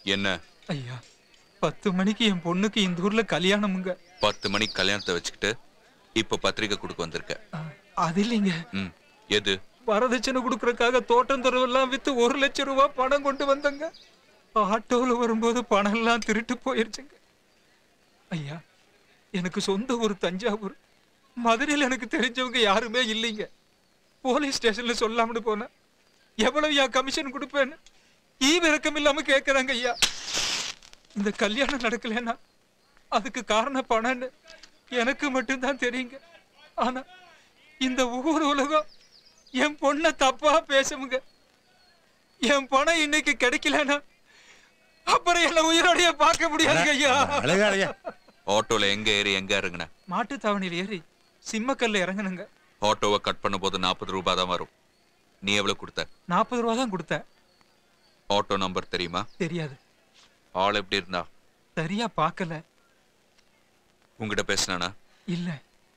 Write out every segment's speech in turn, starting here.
என்ன ஐயா பத்து மணிக்கு என் பொண்ணுக்கு இந்த ஊர்ல கல்யாணமுங்க பத்து மணிக்கு கல்யாணத்தை வச்சுக்கிட்டு இப்ப பத்திரிக்கை கொடுக்க வந்திருக்க அது இல்லைங்க ம் எது வரதட்சணை கொடுக்கறதுக்காக தோட்டம் துறவெல்லாம் வித்து ஒரு லட்சம் ரூபாய் பணம் கொண்டு வந்தங்க ஆட்டோல வரும்போது பணம் எல்லாம் திருட்டு போயிருச்சுங்க ஐயா எனக்கு சொந்த ஊர் தஞ்சாவூர் மதுரையில் எனக்கு தெரிஞ்சவங்க யாருமே இல்லைங்க போலீஸ் ஸ்டேஷன்ல சொல்லாமனு போனேன் எவ்வளவு ஐயா கமிஷன் கொடுப்பேன்னு ஈவு இறக்கம் இல்லாம கேட்கறாங்க ஐயா இந்த கல்யாணம் நடக்கலைன்னா அதுக்கு காரணம் பணம்னு எனக்கு மட்டும்தான் தெரியுங்க ஆனா இந்த ஊர் உலகம் என் பொண்ணை தப்பா பேசுமுங்க என் பணம் இன்னைக்கு கிடைக்கலன்னா அப்புறம் என்ன உயிரோடைய பார்க்க முடியாதுங்க ஐயா அழகாளையா ஆட்டோல எங்க ஏறி எங்க இறங்குன மாட்டுத் தாவணியில் ஏறி சிம்மக்கல்ல இறங்குனுங்க ஆட்டோவை கட் பண்ணும் போது நாற்பது ரூபாய் தான் வரும் நீ எவ்வளவு கொடுத்த நாற்பது ரூபா தான் கொடுத்தேன் ஆட்டோ நம்பர் தெரியுமா தெரியாது ஆள் எப்படி இருந்தா சரியா பார்க்கல உங்ககிட்ட பேசினானா இல்ல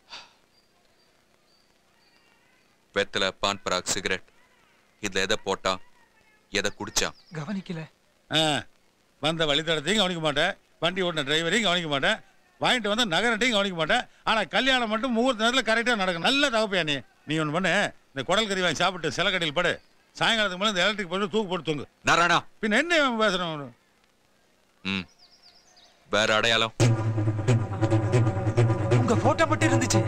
வெத்தலை பான் பராக் சிகரெட் இதுல எதை போட்டான் எதை குடிச்சான் கவனிக்கல ஆ, வந்த வழித்தடத்தையும் கவனிக்க மாட்டேன் வண்டி ஓட்டின டிரைவரையும் கவனிக்க மாட்டேன் வாங்கிட்டு வந்த நகரட்டையும் கவனிக்க மாட்டேன் ஆனா கல்யாணம் மட்டும் முகூர்த்த நேரத்தில் கரெக்டாக நடக்கும் நல்ல தகப்பையா நீ நீ ஒன்று பண்ணு இந்த குடல் கறி வாங்கி சாப்பிட்டு சில கடையில் படு சாயங்காலத்துக்கு மேலே இந்த எலக்ட்ரிக் போட்டு தூக்கு போட்டு தூங்கு நாராயணா பின்ன என்ன இவன் பேசுறோம் ம் வேற அடையாளம் உங்க போட்டோ மட்டும் இருந்துச்சு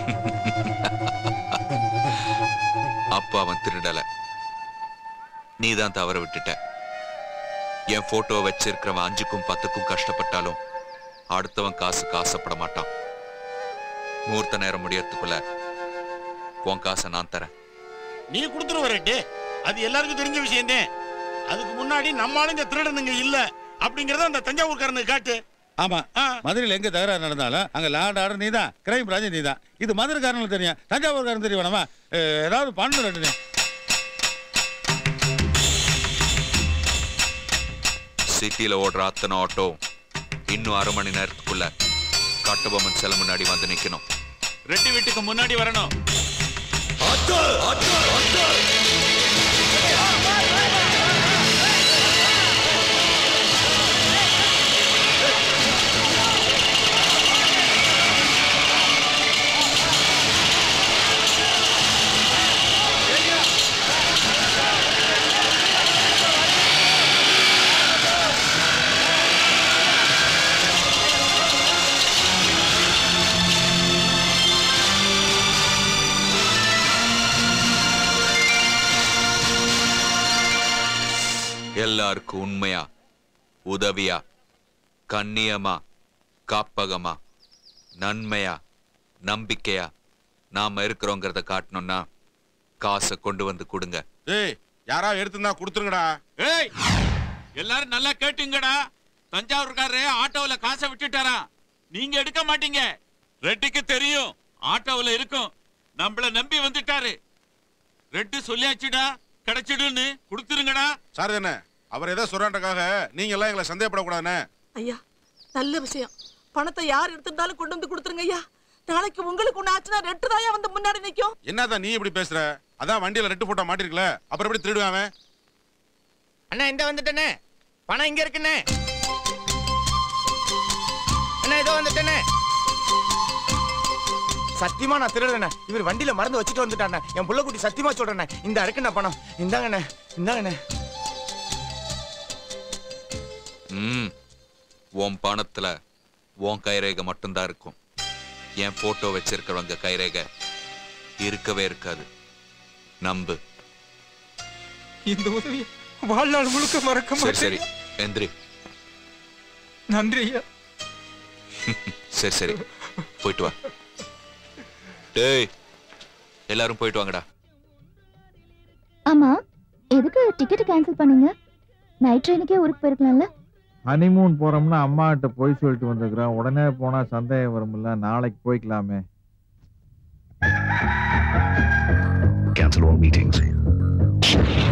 அப்ப அவன் திருடல நீ தான் தவற விட்டுட்ட என் போட்டோ வச்சிருக்கிறவன் அஞ்சுக்கும் பத்துக்கும் கஷ்டப்பட்டாலும் அடுத்தவன் காசுக்கு ஆசைப்பட மாட்டான் முகூர்த்த நேரம் முடியறதுக்குள்ள உன் காசை நான் தரேன் நீ கொடுத்துருவ ரெட்டு அது எல்லாருக்கும் தெரிஞ்ச விஷயம் அதுக்கு முன்னாடி நம்ம ஆளுங்க திருடனுங்க இல்ல அப்படிங்கறத அந்த தஞ்சாவூர்காரனுக்கு காட்டு ஆமா மதுரையில் எங்க தகராறு நடந்தாலும் அங்க லாண்ட் ஆர்டர் நீ தான் கிரைம் பிராஞ்ச் நீ தான் இது மதுரைக்காரனுக்கு தெரியும் தஞ்சாவூர்காரன் தெரியும் வேணாமா அஹ், ஏதாவது பண்ணு ரெண்டு நீ. சிட்டில ஓடுற அத்தனை ஆட்டோ இன்னும் அரை மணி நேரத்துக்குள்ள கட்டபொம்மன் சில முன்னாடி வந்து நிக்கணும் ரெட்டி வீட்டுக்கு முன்னாடி வரணும் எல்லாருக்கும் உண்மையா உதவியா கண்ணியமா காப்பகமா நன்மையா நம்பிக்கையா நாம இருக்கிறோங்கிறத காட்டணும்னா காசை கொண்டு வந்து கொடுங்க ஏய் யாராவது எடுத்துருந்தா கொடுத்துருங்கடா ஏய் எல்லாரும் நல்லா கேட்டுங்கடா தஞ்சாவூர்காரரு ஆட்டோவுல காசை விட்டுட்டாரா நீங்க எடுக்க மாட்டீங்க ரெட்டிக்கு தெரியும் ஆட்டோவுல இருக்கும் நம்மள நம்பி வந்துட்டாரு ரெட்டு சொல்லியாச்சுடா கிடைச்சிடுன்னு கொடுத்துருங்கடா சார் என்ன அவர் ஏதோ சொல்றான்றக்காக நீங்க எல்லாம் எங்களை சந்தேகப்படக்கூடாதுன்னு ஐயா நல்ல விஷயம் பணத்தை யார் எடுத்திருந்தாலும் கொண்டு வந்து கொடுத்துருங்க ஐயா நாளைக்கு உங்களுக்கு ஒண்ணு ஆச்சுன்னா ரெட்டு தாயா வந்து முன்னாடி நிக்கும் என்னதான் நீ இப்படி பேசுற அதான் வண்டியில ரெட்டு போட்டா மாட்டிருக்கல அப்புறம் எப்படி திருடுவான் அவன்? அண்ணா இந்த வந்துட்டேனே பணம் இங்க இருக்குண்ணே அண்ணா இதோ வந்துட்டேனே சத்தியமா நான் திருடுறேண்ணே இவர் வண்டியில மறந்து வச்சுட்டு வந்துட்டாண்ணே என் புள்ள குட்டி சத்தியமா சொல்றேண்ணே இந்த இருக்குண்ணே பணம் இந்தாங்கண்ணே இந்தாங்கண்ணே ம் உன் பணத்துல உன் கைரேகை மட்டும்தான் இருக்கும் என் போட்டோ வச்சிருக்கிறவங்க கைரேகை இருக்கவே இருக்காது நம்பு இந்த உதவியை வாழ்நாள் முழுக்க மறக்க சரி சரி மாட்டேன் எந்திரி நன்றி ஐயா சரி சரி போயிட்டு வா டேய் எல்லாரும் போயிட்டு வாங்கடா ஆமா எதுக்கு டிக்கெட் கேன்சல் பண்ணீங்க நைட் ட்ரெயினுக்கே ஊருக்கு போயிருக்கலாம்ல ஹனிமூன் போறோம்னா அம்மா கிட்ட போய் சொல்லிட்டு வந்துருக்கிறேன் உடனே போனா சந்தேகம் வரும்ல நாளைக்கு போய்க்கலாமே Cancel all meetings.